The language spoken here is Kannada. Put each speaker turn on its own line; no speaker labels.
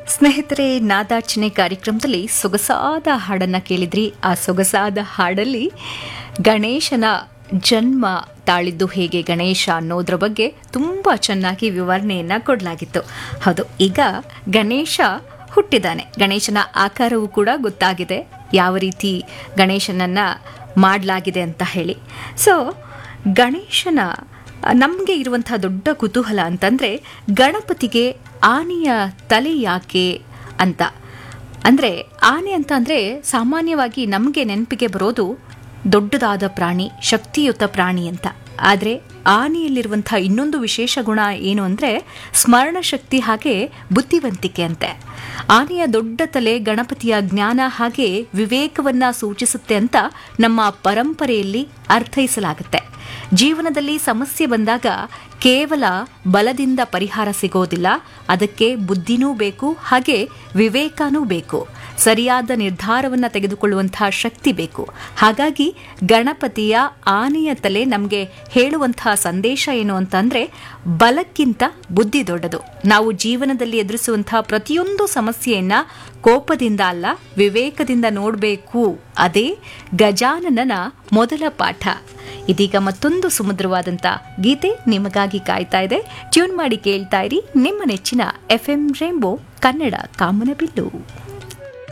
ಸ್ನೇಹಿತರೆ ನಾದಾರ್ಚನೆ ಕಾರ್ಯಕ್ರಮದಲ್ಲಿ ಸೊಗಸಾದ ಹಾಡನ್ನ ಕೇಳಿದ್ರಿ ಆ ಸೊಗಸಾದ ಹಾಡಲ್ಲಿ ಗಣೇಶನ ಜನ್ಮ ತಾಳಿದ್ದು ಹೇಗೆ ಗಣೇಶ ಅನ್ನೋದ್ರ ಬಗ್ಗೆ ತುಂಬ ಚೆನ್ನಾಗಿ ವಿವರಣೆಯನ್ನ ಕೊಡಲಾಗಿತ್ತು ಹೌದು ಈಗ ಗಣೇಶ ಹುಟ್ಟಿದ್ದಾನೆ ಗಣೇಶನ ಆಕಾರವೂ ಕೂಡ ಗೊತ್ತಾಗಿದೆ ಯಾವ ರೀತಿ ಗಣೇಶನನ್ನ ಮಾಡಲಾಗಿದೆ ಅಂತ ಹೇಳಿ ಸೊ ಗಣೇಶನ ನಮಗೆ ಇರುವಂತಹ ದೊಡ್ಡ ಕುತೂಹಲ ಅಂತಂದ್ರೆ ಗಣಪತಿಗೆ ಆನೆಯ ತಲೆ ಯಾಕೆ ಅಂತ ಅಂದರೆ ಆನೆ ಅಂತ ಅಂದರೆ ಸಾಮಾನ್ಯವಾಗಿ ನಮಗೆ ನೆನಪಿಗೆ ಬರೋದು ದೊಡ್ಡದಾದ ಪ್ರಾಣಿ ಶಕ್ತಿಯುತ ಪ್ರಾಣಿ ಅಂತ ಆದರೆ ಆನೆಯಲ್ಲಿರುವಂಥ ಇನ್ನೊಂದು ವಿಶೇಷ ಗುಣ ಏನು ಅಂದರೆ ಸ್ಮರಣ ಶಕ್ತಿ ಹಾಗೆ ಬುದ್ಧಿವಂತಿಕೆ ಅಂತೆ ಆನೆಯ ದೊಡ್ಡ ತಲೆ ಗಣಪತಿಯ ಜ್ಞಾನ ಹಾಗೆ ವಿವೇಕವನ್ನ ಸೂಚಿಸುತ್ತೆ ಅಂತ ನಮ್ಮ ಪರಂಪರೆಯಲ್ಲಿ ಅರ್ಥೈಸಲಾಗುತ್ತೆ ಜೀವನದಲ್ಲಿ ಸಮಸ್ಯೆ ಬಂದಾಗ ಕೇವಲ ಬಲದಿಂದ ಪರಿಹಾರ ಸಿಗೋದಿಲ್ಲ ಅದಕ್ಕೆ ಬುದ್ಧಿನೂ ಬೇಕು ಹಾಗೆ ವಿವೇಕನೂ ಬೇಕು ಸರಿಯಾದ ನಿರ್ಧಾರವನ್ನು ತೆಗೆದುಕೊಳ್ಳುವಂತಹ ಶಕ್ತಿ ಬೇಕು ಹಾಗಾಗಿ ಗಣಪತಿಯ ಆನೆಯ ತಲೆ ನಮಗೆ ಹೇಳುವಂತಹ ಸಂದೇಶ ಏನು ಅಂತಂದ್ರೆ ಬಲಕ್ಕಿಂತ ಬುದ್ಧಿ ದೊಡ್ಡದು ನಾವು ಜೀವನದಲ್ಲಿ ಎದುರಿಸುವಂತಹ ಪ್ರತಿಯೊಂದು ಸಮಸ್ಯೆಯನ್ನ ಕೋಪದಿಂದ ಅಲ್ಲ ವಿವೇಕದಿಂದ ನೋಡಬೇಕು ಅದೇ ಗಜಾನನನ ಮೊದಲ ಪಾಠ ಇದೀಗ ಮತ್ತೊಂದು ಸುಮಧುರವಾದಂಥ ಗೀತೆ ನಿಮಗಾಗಿ ಕಾಯ್ತಾ ಇದೆ ಟ್ಯೂನ್ ಮಾಡಿ ಕೇಳ್ತಾ ಇರಿ ನಿಮ್ಮ ನೆಚ್ಚಿನ ಎಫ್ ಎಂ ರೇಂಬೋ ಕನ್ನಡ ಕಾಮನಬಿಲ್ಲು